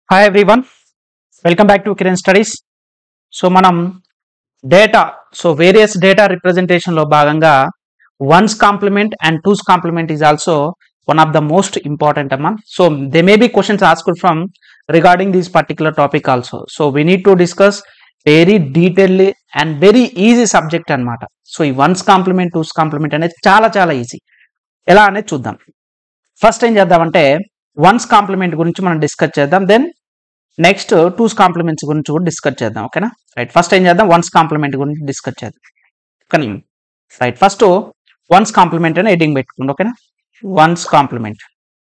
hi everyone welcome back to Kiran studies so మనం data so various data representation లో భాగంగా one's complement and two's complement is also one of the most important అమ్మా so they may be questions asked from regarding this particular topic also so we need to discuss very detail and very easy subject అన్నమాట so ఈ one's complement twos complement అనేది చాలా చాలా easy ఎలా అనేది చూద్దాం first ఏం చేద్దామంటే వన్స్ కాంప్లిమెంట్ గురించి మనం డిస్కస్ చేద్దాం దెన్ నెక్స్ట్ టూస్ కాంప్లిమెంట్స్ గురించి కూడా డిస్కస్ చేద్దాం ఓకేనా రైట్ ఫస్ట్ ఏం చేద్దాం వన్స్ కాంప్లిమెంట్ గురించి డిస్కస్ చేద్దాం కానీ రైట్ ఫస్ట్ వన్స్ కాంప్లిమెంట్ అని హెడ్డింగ్ పెట్టుకోండి ఓకేనా వన్స్ కాంప్లిమెంట్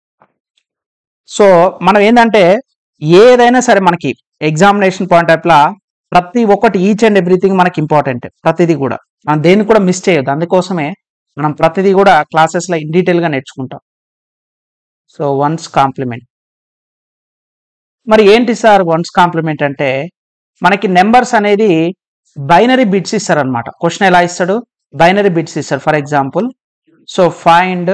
సో మనం ఏంటంటే ఏదైనా సరే మనకి ఎగ్జామినేషన్ పాయింట్ ఆఫ్ లా ప్రతి ఒక్కటి ఈచ్ అండ్ ఎవ్రీథింగ్ మనకి ఇంపార్టెంట్ ప్రతిదీ కూడా మనం దేన్ని కూడా మిస్ చేయొద్దు అందుకోసమే మనం ప్రతిదీ కూడా క్లాసెస్లో ఇన్ డీటెయిల్గా నేర్చుకుంటాం సో వన్స్ కాంప్లిమెంట్ మరి ఏంటి సార్ వన్స్ కాంప్లిమెంట్ అంటే మనకి నెంబర్స్ అనేది బైనరీ బిట్స్ ఇస్తారనమాట క్వశ్చన్ ఎలా ఇస్తాడు బైనరీ బిట్స్ ఇస్తారు for example so find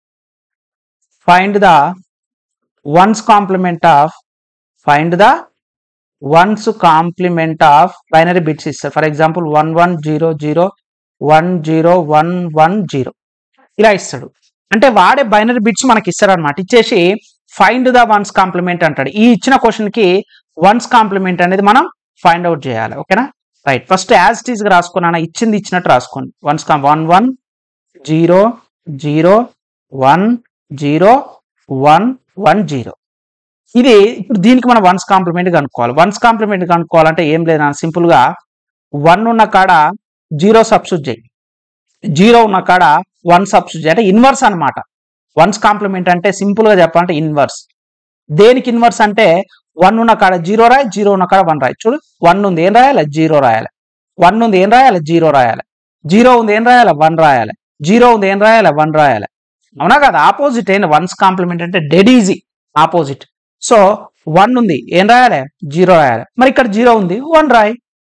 find the once complement of find the once complement of binary bits ఇస్తారు for example one one zero zero one zero one one zero ఇలా ఇస్తాడు అంటే వాడే binary bits మనకి ఇస్తారనమాట ఇచ్చేసి find the once complement అంటాడు ఈ ఇచ్చిన క్వశ్చన్ కి వన్స్ కాంప్లిమెంట్ అనేది మనం ఫైండ్ అవుట్ చేయాలి ఓకేనా write first as it is గా రాసుకున్నాను ఇచ్చింది ఇచ్చినట్టు రాసుకోండి one's com one one zero zero one zero one one zero ఇది ఇప్పుడు దీనికి మనం వన్స్ కాంప్లిమెంట్ కనుక్కోవాలి వన్స్ కాంప్లిమెంట్ కనుక్కోవాలంటే ఏం లేదు సింపుల్ గా వన్ ఉన్న కాడ జీరో సబ్స్టిట్యూట్ చేయి జీరో ఉన్న కాడ వన్ సబ్స్టిట్యూట్ అంటే ఇన్వర్స్ అన్నమాట వన్స్ కాంప్లిమెంట్ అంటే సింపుల్ గా చెప్పాలంటే ఇన్వర్స్ దేనికి ఇన్వర్స్ అంటే వన్ ఉన్న కాడ జీరో రాయి జీరో ఉన్న కాడ వన్ రాయి చూడు వన్ ఉంది ఏం రాయాలి జీరో రాయాలి వన్ ఉంది ఏం రాయాలి జీరో రాయాలి జీరో ఉంది ఏం రాయాలి వన్ రాయాలి జీరో ఉంది ఏం రాయాలి వన్ రాయాలి అవునా కదా ఆపోజిట్ అయిన వన్స్ కాంప్లిమెంట్ అంటే dead easy opposite so one ఉంది ఏం రాయాలి జీరో రాయాలి మరి ఇక్కడ జీరో ఉంది వన్ రాయి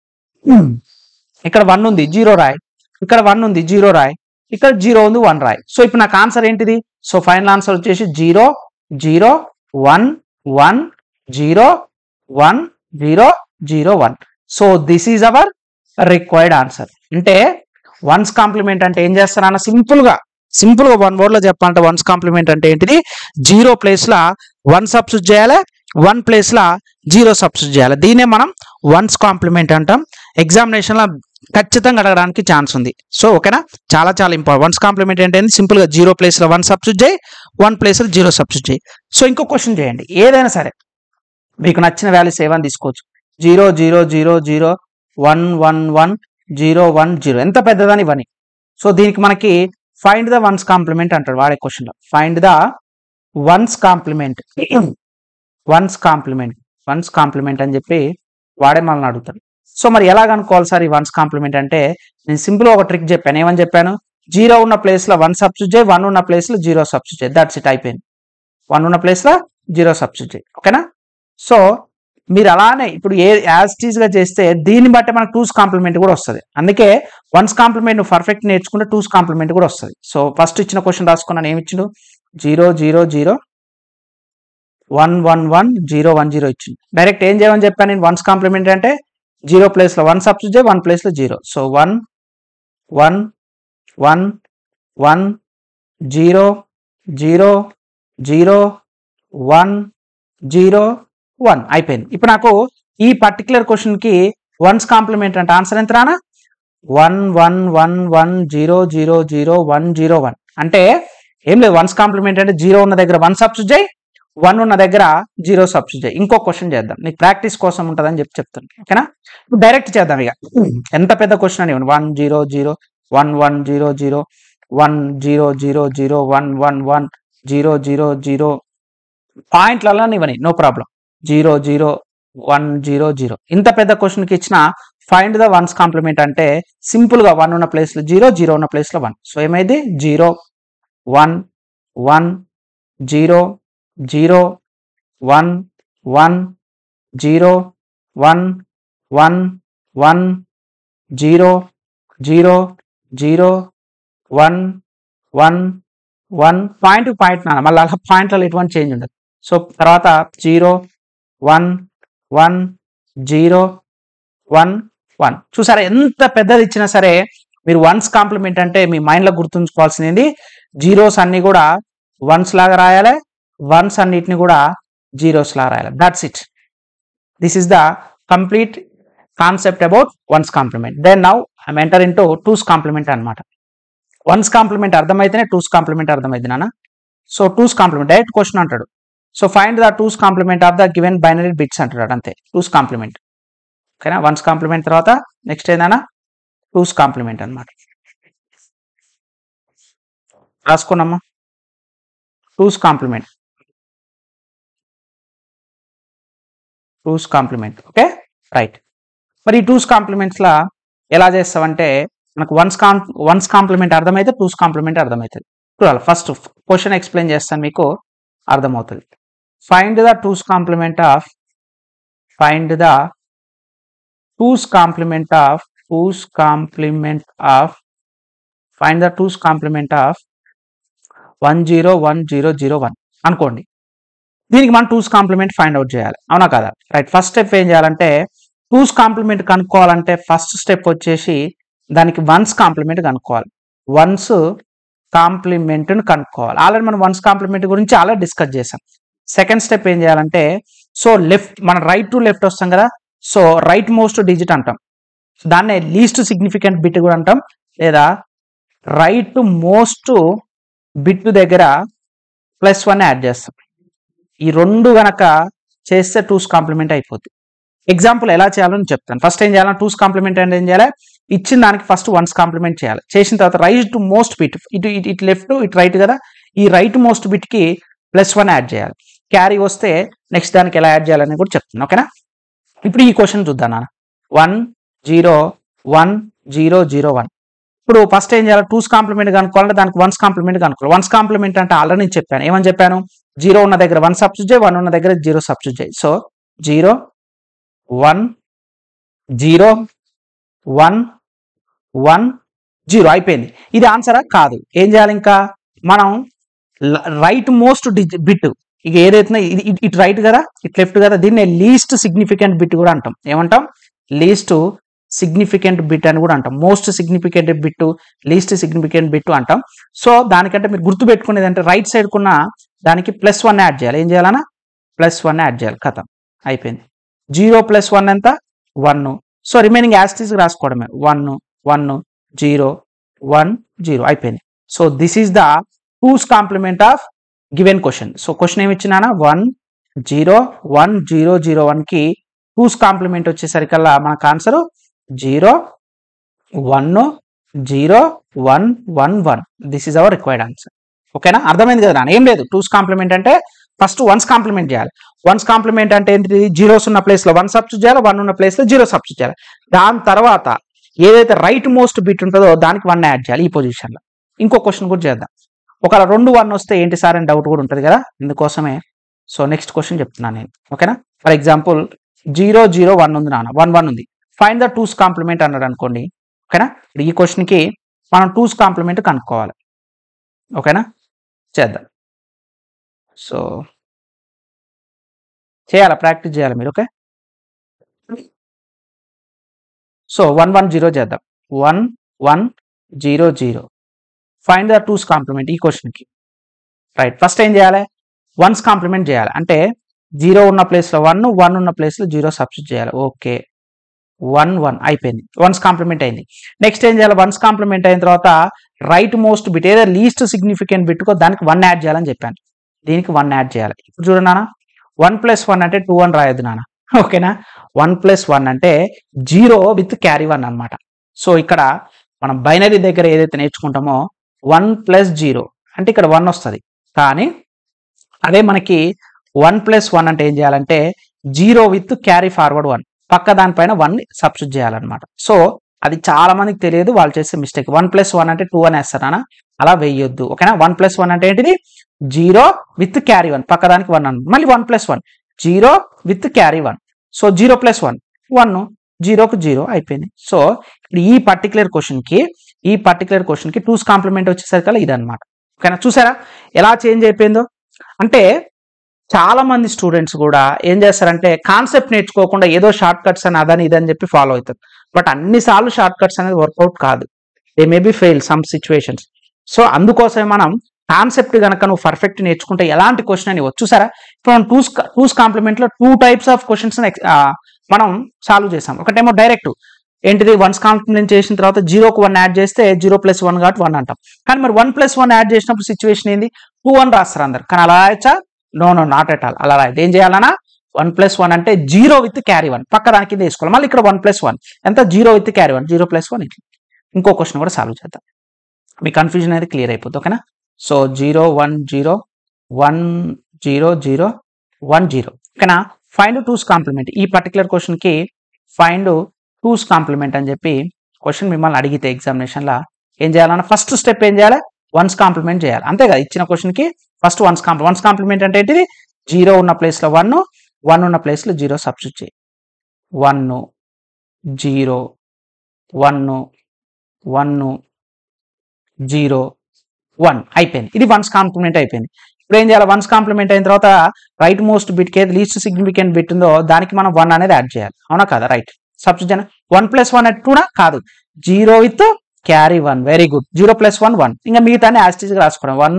ఇక్కడ వన్ ఉంది జీరో రాయి ఇక్కడ వన్ ఉంది జీరో రాయి ఇక్కడ జీరో ఉంది వన్ రాయి సో ఇప్పుడు నాకు ఆన్సర్ ఏంటిది సో ఫైనల్ ఆన్సర్ వచ్చేసి zero zero one one zero one zero zero one so this is our required answer అంటే వన్స్ కాంప్లిమెంట్ అంటే ఏం చేస్తారన్న సింపుల్ గా సింపుల్ గా వన్ వర్డ్ లో చెప్పాలంటే వన్స్ కాంప్లిమెంట్ అంటే ఏంటిది జీరో ప్లేస్ లా వన్ సబ్స్టిట్యూట్ చేయాలి వన్ ప్లేస్ లా జీరో సబ్స్టిట్యూట్ చేయాలి దీనే మనం వన్స్ కాంప్లిమెంట్ అంటాం ఎగ్జామినేషన్ లో ఖచ్చితంగా అడగడానికి ఛాన్స్ ఉంది సో ఓకేనా చాలా చాలా ఇంపార్టెంట్ వన్స్ కాంప్లిమెంట్ ఏంటంటే సింపుల్ గా జీరో ప్లేస్ లో వన్ సబ్స్టిట్యూట్ చేయి వన్ ప్లేస్ లో జీరో సబ్స్టిట్యూట్ చేయి సో ఇంకో క్వశ్చన్ చేయండి ఏదైనా సరే మీకు నచ్చిన వాల్యూస్ ఏవని తీసుకోవచ్చు zero zero zero zero one one one zero one zero ఎంత పెద్దదని ఇవన్నీ సో దీనికి మనకి ఫైండ్ ద వన్స్ కాంప్లిమెంట్ అంటాడు వాడే క్వశ్చన్ లో find the once complement one's complement one's complement అని చెప్పి వాడే మనల్ని అడుగుతాడు సో మరి ఎలా కనుక్కోవాలి సార్ ఈ వన్స్ కాంప్లిమెంట్ అంటే నేను సింపుల్ ఒక ట్రిక్ చెప్పాను ఏమని చెప్పాను జీరో ఉన్న ప్లేస్ లో వన్ సబ్స్టిట్యూట్ చేయి వన్ ఉన్న ప్లేస్ లో జీరో సబ్స్టిట్యూట్ చేయి దట్స్ ఇట్ అయిపోయింది వన్ ఉన్న ప్లేస్ లో జీరో సబ్స్టిట్యూట్ చేయి ఓకేనా సో మీరు అలానే ఇప్పుడు ఏ యాజ్ టీజ్ గా చేస్తే దీన్ని బట్టి మనకు టూస్ కాంప్లిమెంట్ కూడా వస్తుంది అందుకే వన్స్ కాంప్లిమెంట్ పర్ఫెక్ట్ నేర్చుకుంటే టూస్ కాంప్లిమెంట్ కూడా వస్తుంది సో ఫస్ట్ ఇచ్చిన క్వశ్చన్ రాసుకున్నాను ఏమి ఇచ్చిండు zero zero zero one one one zero one zero ఇచ్చింది డైరెక్ట్ ఏం చేయమని చెప్పాను నేను వన్స్ కాంప్లిమెంట్ అంటే జీరో ప్లేస్ లో వన్ సబ్స్టిట్యూట్ చేయి వన్ ప్లేస్ లో zero so one one one one zero zero zero one zero one అయిపోయింది ఇప్పుడు నాకు ఈ పర్టికులర్ క్వశ్చన్ కి వన్స్ కాంప్లిమెంట్ అంటే ఆన్సర్ ఎంత రానా one one one one zero zero zero one zero one అంటే ఏం లేదు వన్స్ కాంప్లిమెంట్ అంటే జీరో ఉన్న దగ్గర వన్ సబ్స్టిట్యూట్ చేయి వన్ ఉన్న దగ్గర జీరో సబ్స్టిట్యూట్ చేయి ఇంకో క్వశ్చన్ చేద్దాం నీకు ప్రాక్టీస్ కోసం ఉంటుందని చెప్పి చెప్తాను ఓకేనా ఇప్పుడు డైరెక్ట్ చేద్దాం ఇక ఎంత పెద్ద క్వశ్చన్ అని one zero zero one one zero zero one zero zero zero one one one zero zero zero పాయింట్లలో ఇవని no problem zero zero one zero zero ఇంత పెద్ద క్వశ్చన్కి ఇచ్చిన ఫైండ్ ద వన్స్ కాంప్లిమెంట్ అంటే సింపుల్ గా వన్ ఉన్న ప్లేస్ లో జీరో జీరో ఉన్న ప్లేస్ లో వన్ సో ఏమైంది zero one one zero zero one one zero one one one zero zero zero one one one point point నాన్న మళ్ళీ అలా పాయింట్లలో ఎటువంటి చేంజ్ ఉండదు సో తర్వాత zero one one zero one one చూసారా ఎంత పెద్దది ఇచ్చినా సరే మీరు వన్స్ కాంప్లిమెంట్ అంటే మీ మైండ్లో గుర్తుంచుకోవాల్సింది జీరోస్ అన్ని కూడా వన్స్ లాగా రాయాలి వన్స్ అన్నిటిని కూడా జీరోస్ లాగా రాయాలి that's it this is the complete concept about ones complement then now I'm enter into twos complement అనమాట వన్స్ కాంప్లిమెంట్ అర్థమైతేనే టూస్ కాంప్లిమెంట్ అర్థమైంది నాన్న so twos complement direct question అంటాడు so find the twos complement of the given binary bits అంటాడు అంతే twos complement ఓకేనా ones complement తర్వాత next ఏందన్నా టూస్ కాంప్లిమెంట్ అనమాట రాసుకున్నామా twos complement twos complement okay right మరి ఈ టూస్ కాంప్లిమెంట్స్ లా ఎలా చేస్తామంటే మనకు వన్స్ కాం వన్స్ కాంప్లిమెంట్ అర్థమైతే టూస్ కాంప్లిమెంట్ అర్థమవుతుంది చూడాలి ఫస్ట్ క్వశ్చన్ ఎక్స్ప్లెయిన్ చేస్తాను మీకు అర్థమవుతుంది find the twos complement of find the twos complement of twos complement of find the twos complement of one zero one zero zero one అనుకోండి దీనికి మనం twos complement find out చేయాలి అవునా కదా right first step ఏం చేయాలంటే twos complement కనుక్కోవాలంటే first step వచ్చేసి దానికి వన్స్ కాంప్లిమెంట్ కనుక్కోవాలి వన్స్ కాంప్లిమెంట్ని కనుక్కోవాలి ఆల్రెడీ మనం వన్స్ కాంప్లిమెంట్ గురించి ఆల్రెడీ డిస్కస్ చేసాం సెకండ్ స్టెప్ ఏం చేయాలంటే సో లెఫ్ట్ మన రైట్ టు లెఫ్ట్ వస్తాం కదా సో రైట్ మోస్ట్ డిజిట్ అంటాం దాన్నే లీస్ట్ సిగ్నిఫికెంట్ బిట్ కూడా అంటాం లేదా రైట్ మోస్ట్ బిట్ దగ్గర ప్లస్ వన్ యాడ్ చేస్తాం ఈ రెండు గనక చేస్తే టూస్ కాంప్లిమెంట్ అయిపోద్ది ఎగ్జాంపుల్ ఎలా చేయాలని చెప్తాను ఫస్ట్ ఏం చేయాలి టూస్ కాంప్లిమెంట్ అంటే ఏం చేయాలి ఇచ్చిన దానికి ఫస్ట్ వన్స్ కాంప్లిమెంట్ చేయాలి చేసిన తర్వాత రైట్ టు మోస్ట్ బిట్ ఇటు ఇటు ఇటు లెఫ్ట్ ఇటు రైట్ కదా ఈ రైట్ మోస్ట్ బిట్ కి ప్లస్ వన్ యాడ్ చేయాలి క్యారీ వస్తే నెక్స్ట్ దానికి ఎలా యాడ్ చేయాలని కూడా చెప్తాను ఓకేనా ఇప్పుడు ఈ క్వశ్చన్ చూద్దాం నాన్న one zero one zero zero one ఇప్పుడు ఫస్ట్ ఏం చేయాలి టూస్ కాంప్లిమెంట్ కనుక్కోవాలంటే దానికి వన్స్ కాంప్లిమెంట్ కనుక్కోవాలి వన్స్ కాంప్లిమెంట్ అంటే ఆల్రెడీ నేను చెప్పాను ఏమని చెప్పాను జీరో ఉన్న దగ్గర వన్ సబ్స్టిట్యూట్ చేయి వన్ ఉన్న దగ్గర జీరో సబ్స్టిట్యూట్ చేయి so zero one zero one one zero అయిపోయింది ఇది ఆన్సరా కాదు ఏం చేయాలి ఇంకా మనం రైట్ మోస్ట్ బిట్ ఇక ఏదైతే ఇది ఇటు- ఇటు రైట్ కదా ఇటు లెఫ్ట్ కదా దీన్ని లీస్ట్ సిగ్నిఫికెంట్ బిట్ కూడా అంటాం ఏమంటాం లీస్ట్ సిగ్నిఫికెంట్ బిట్ అని కూడా అంటాం most significant bit least significant bit అంటాం సో దానికంటే మీరు గుర్తు పెట్టుకునేది అంటే రైట్ సైడ్ కున్న దానికి ప్లస్ వన్ యాడ్ చేయాలి ఏం చేయాలన్నా ప్లస్ వన్ యాడ్ చేయాలి కథం అయిపోయింది జీరో ప్లస్ వన్ ఎంత వన్ సో రిమైనింగ్ యాస్టీస్ రాసుకోవడమే one one zero one zero అయిపోయింది so this is the twos complement of given question so question ఏమి ఇచ్చినానా one zero one zero zero one కి twos complement వచ్చేసరికల్లా మనకు answer zero one zero one one one this is our required answer ఓకేనా అర్థమైంది కదా నాన్న ఏం లేదు టూస్ కాంప్లిమెంట్ అంటే ఫస్ట్ వన్స్ కాంప్లిమెంట్ చేయాలి వన్స్ కాంప్లిమెంట్ అంటే ఏంటి జీరోస్ ఉన్న ప్లేస్ లో వన్ సబ్స్టిట్యూట్ చేయాలి వన్ ఉన్న ప్లేస్ లో జీరో సబ్స్టిట్యూట్ చేయాలి దాని తర్వాత ఏదైతే రైట్ మోస్ట్ బిట్ ఉంటుందో దానికి వన్ యాడ్ చేయాలి ఈ పొజిషన్ లో ఇంకో క్వశ్చన్ కూడా చేద్దాం ఒకవేళ రెండు వన్ వస్తే ఏంటి సార్ అని డౌట్ కూడా ఉంటుంది కదా ఇందుకోసమే సో నెక్స్ట్ క్వశ్చన్ చెప్తున్నాను నేను ఓకేనా for example zero zero one ఉంది నాన్న వన్ వన్ ఉంది ఫైన్ ద టూస్ కాంప్లిమెంట్ అన్నాడు అనుకోండి ఓకేనా ఇప్పుడు ఈ క్వశ్చన్ కి మనం టూస్ కాంప్లిమెంట్ కనుక్కోవాలి ఓకేనా చేద్దాం సో చేయాలా ప్రాక్టీస్ చేయాలి మీరు okay so one one zero చేద్దాం one one zero zero find the twos complement ఈ క్వశ్చన్కి రైట్ ఫస్ట్ ఏం చేయాలి వన్స్ కాంప్లిమెంట్ చేయాలి అంటే జీరో ఉన్న ప్లేస్లో వన్ వన్ ఉన్న ప్లేస్లో జీరో సబ్స్టిట్యూట్ చేయాలి ఓకే వన్ వన్ అయిపోయింది వన్స్ కాంప్లిమెంట్ అయింది నెక్స్ట్ ఏం చేయాలి వన్స్ కాంప్లిమెంట్ అయిన తర్వాత రైట్ మోస్ట్ బిట్ ఏదో లీస్ట్ సిగ్నిఫికెంట్ బిట్కో దానికి వన్ యాడ్ చేయాలని చెప్పాను దీనికి వన్ యాడ్ చేయాలి ఇప్పుడు చూడండి నాన్న వన్ ప్లస్ వన్ అంటే టూ వన్ రాయొద్దు నాన్న ఓకేనా వన్ ప్లస్ వన్ అంటే జీరో విత్ క్యారీ వన్ అన్నమాట సో ఇక్కడ మనం బైనరీ దగ్గర ఏదైతే నేర్చుకుంటామో వన్ ప్లస్ జీరో అంటే ఇక్కడ వన్ వస్తుంది కానీ అదే మనకి వన్ ప్లస్ వన్ అంటే ఏం చేయాలంటే zero with carry forward one పక్క దానిపైన వన్ సబ్స్టిట్యూట్ చేయాలన్నమాట సో అది చాలా మందికి తెలియదు వాళ్ళు చేసే మిస్టేక్ వన్ ప్లస్ వన్ అంటే టూ అని వేస్తారా అలా వేయొద్దు ఓకేనా వన్ ప్లస్ వన్ అంటే ఏంటిది జీరో విత్ క్యారీ వన్ పక్క దానికి వన్ అన్న మళ్ళీ one plus one zero with carry one so zero plus one one జీరోకు జీరో అయిపోయింది సో ఇప్పుడు ఈ పర్టికులర్ క్వశ్చన్ కి ఈ పర్టికులర్ క్వశ్చన్ కి టూస్ కాంప్లిమెంట్ వచ్చేసరికల్లా ఇదన్నమాట ఓకేనా చూసారా ఎలా చేంజ్ అయిపోయిందో అంటే చాలా మంది స్టూడెంట్స్ కూడా ఏం చేస్తారంటే కాన్సెప్ట్ నేర్చుకోకుండా ఏదో షార్ట్ కట్స్ అని అదని ఇదని చెప్పి ఫాలో అవుతారు బట్ అన్నిసార్లు షార్ట్ కట్స్ అనేది వర్కౌట్ కాదు they may be fail some situations so అందుకోసమే మనం కాన్సెప్ట్ కనుక నువ్వు పర్ఫెక్ట్ నేర్చుకుంటే ఎలాంటి క్వశ్చన్ అని వచ్చు సరే ఇప్పుడు మనం టూస్ టూస్ కాంప్లిమెంట్ లో టూ టైప్స్ ఆఫ్ క్వశ్చన్స్ మనం సాల్వ్ చేసాం ఒకటేమో డైరెక్ట్ ఏంటిది వన్స్ కాంప్లిమెంట్ చేసిన తర్వాత జీరోకి వన్ యాడ్ చేస్తే జీరో ప్లస్ వన్ కాబట్టి వన్ అంటాం కానీ మరి వన్ ప్లస్ వన్ యాడ్ చేసినప్పుడు సిచ్యువేషన్ ఏంది టూ వన్ రాస్తారు అందరు కానీ అలా రాయచ్చా no no not at all అలా రాయదు ఏం చేయాలన్నా వన్ ప్లస్ వన్ అంటే జీరో విత్ క్యారీ వన్ పక్క దాని కింద వేసుకోవాలి మళ్ళీ ఇక్కడ వన్ ప్లస్ వన్ ఎంత zero with carry one zero plus one ఇట్లా ఇంకో క్వశ్చన్ కూడా సాల్వ్ చేద్దాం మీ కన్ఫ్యూజన్ అనేది క్లియర్ అయిపోతుంది ఓకేనా so zero one zero one zero zero one zero ఓకేనా ఫైండ్ టూస్ కాంప్లిమెంట్ ఈ పర్టికులర్ క్వశ్చన్కి ఫైండ్ టూస్ కాంప్లిమెంట్ అని చెప్పి క్వశ్చన్ మిమ్మల్ని అడిగితే ఎగ్జామినేషన్లో ఏం చేయాలన్నా ఫస్ట్ స్టెప్ ఏం చేయాలి వన్స్ కాంప్లిమెంట్ చేయాలి అంతే కదా ఇచ్చిన క్వశ్చన్కి ఫస్ట్ వన్స్ కాంప్లి వన్స్ కాంప్లిమెంట్ అంటే ఏంటిది జీరో ఉన్న ప్లేస్లో వన్ వన్ ఉన్న ప్లేస్లో జీరో సబ్స్టిట్యూట్ చేయి one zero one one zero one అయిపోయింది ఇది వన్స్ కాంప్లిమెంట్ అయిపోయింది ఇప్పుడు ఏం చేయాలి వన్స్ కాంప్లిమెంట్ అయిన తర్వాత రైట్ మోస్ట్ బిట్కి ఏది లీస్ట్ సిగ్నిఫికెంట్ బిట్ ఉందో దానికి మనం వన్ అనేది యాడ్ చేయాలి అవునా కదా right substitute one plus one అట్ కూడా కాదు zero with carry one very good zero plus one one ఇంకా మిగతాన్ని యాస్టీస్గా రాసుకోవడం one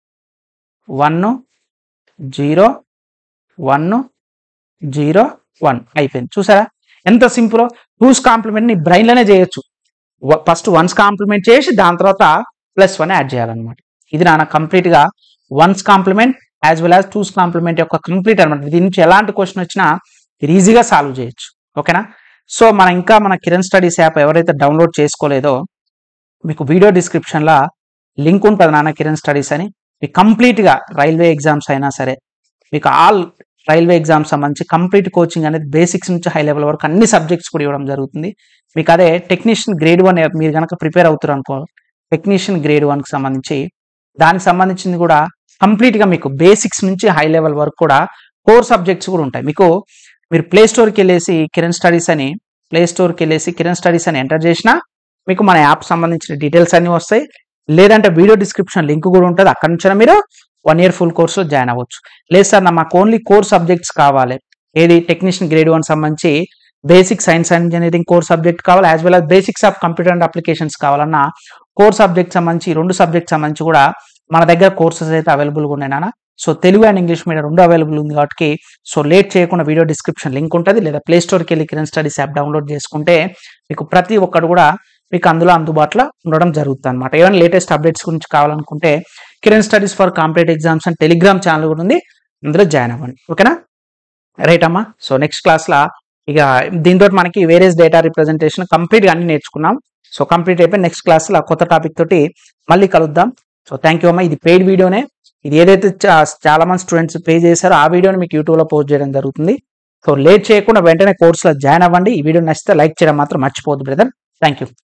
one zero one zero one అయిపోయింది చూసారా ఎంత సింపుల్ టూస్ కాంప్లిమెంట్ నీ బ్రెయిన్లోనే చేయొచ్చు ఫస్ట్ వన్స్ కాంప్లిమెంట్ చేసి దాని తర్వాత ప్లస్ వన్ యాడ్ చేయాలన్నమాట ఇది నాన్న కంప్లీట్గా ones complement as well as twos complement యొక్క కంప్లీట్ అనమాట దీని నుంచి ఎలాంటి క్వశ్చన్ వచ్చినా మీరు ఈజీగా సాల్వ్ చేయొచ్చు ఓకేనా సో మన ఇంకా మన కిరణ్ స్టడీస్ యాప్ ఎవరైతే డౌన్లోడ్ చేసుకోలేదో మీకు వీడియో డిస్క్రిప్షన్లో లింక్ ఉంటుంది నాన్న కిరణ్ స్టడీస్ అని మీకు కంప్లీట్గా రైల్వే ఎగ్జామ్స్ అయినా సరే మీకు ఆల్ రైల్వే ఎగ్జామ్స్ సంబంధించి కంప్లీట్ కోచింగ్ అనేది బేసిక్స్ నుంచి హై లెవెల్ వరకు అన్ని సబ్జెక్ట్స్ కూడా ఇవ్వడం జరుగుతుంది మీకు అదే టెక్నీషియన్ గ్రేడ్ వన్ మీరు కనుక ప్రిపేర్ అవుతారు అనుకో టెక్నీషియన్ గ్రేడ్ వన్కి సంబంధించి దానికి సంబంధించింది కూడా కంప్లీట్గా మీకు బేసిక్స్ నుంచి హై లెవెల్ వరకు కూడా కోర్ సబ్జెక్ట్స్ కూడా ఉంటాయి మీకు మీరు ప్లే స్టోర్కి వెళ్ళేసి కిరణ్ స్టడీస్ అని ప్లే స్టోర్కి వెళ్ళేసి కిరణ్ స్టడీస్ అని ఎంటర్ చేసినా మీకు మన యాప్ సంబంధించిన డీటెయిల్స్ అన్నీ వస్తాయి లేదంటే వీడియో డిస్క్రిప్షన్ లింక్ కూడా ఉంటుంది అక్కడ నుంచి మీరు వన్ ఇయర్ ఫుల్ కోర్సులో జాయిన్ అవ్వచ్చు లేదు సార్ నా మాకు ఓన్లీ కోర్ సబ్జెక్ట్స్ కావాలి ఏది టెక్నీషియన్ గ్రేడ్ వన్ సంబంధించి basic science and engineering core subject కావాలి యాజ్ వెల్ as basics of computer and applications కావాలన్నా కోర్ సబ్జెక్ట్ సంబంధించి ఈ రెండు సబ్జెక్ట్ సంబంధించి కూడా మన దగ్గర కోర్సెస్ అయితే అవైలబుల్గా ఉన్నాయి నాన్న so Telugu and English medium రెండు అవైలబుల్ ఉంది కాబట్టి సో లేట్ చేయకుండా వీడియో డిస్క్రిప్షన్ లింక్ ఉంటుంది లేదా ప్లే స్టోర్కి వెళ్ళి కిరణ్ స్టడీస్ యాప్ డౌన్లోడ్ చేసుకుంటే మీకు ప్రతి ఒక్కటి కూడా మీకు అందులో అందుబాటులో ఉండడం జరుగుతుంది అనమాట ఏమైనా లేటెస్ట్ అప్డేట్స్ గురించి కావాలనుకుంటే Kiran studies for competitive exams and Telegram channel కూడా ఉంది అందులో జాయిన్ అవ్వండి ఓకేనా రైట్ అమ్మా సో నెక్స్ట్ క్లాస్లో ఇక దీంతో మనకి వేరియస్ డేటా రిప్రజెంటేషన్ కంప్లీట్గా అన్ని నేర్చుకున్నాం సో కంప్లీట్ అయిపోయి నెక్స్ట్ క్లాస్లో కొత్త టాపిక్ తోటి మళ్ళీ కలుద్దాం సో థ్యాంక్ యూ అమ్మా ఇది పెయిడ్ వీడియోనే ఇది ఏదైతే చా- చాలా మంది స్టూడెంట్స్ పే చేశారో ఆ వీడియోని మీకు యూట్యూబ్లో పోస్ట్ చేయడం జరుగుతుంది సో లేట్ చేయకుండా వెంటనే కోర్సులో జాయిన్ అవ్వండి ఈ వీడియో నచ్చితే లైక్ చేయడం మాత్రం మర్చిపోవద్దు బ్రదర్ థ్యాంక్ యూ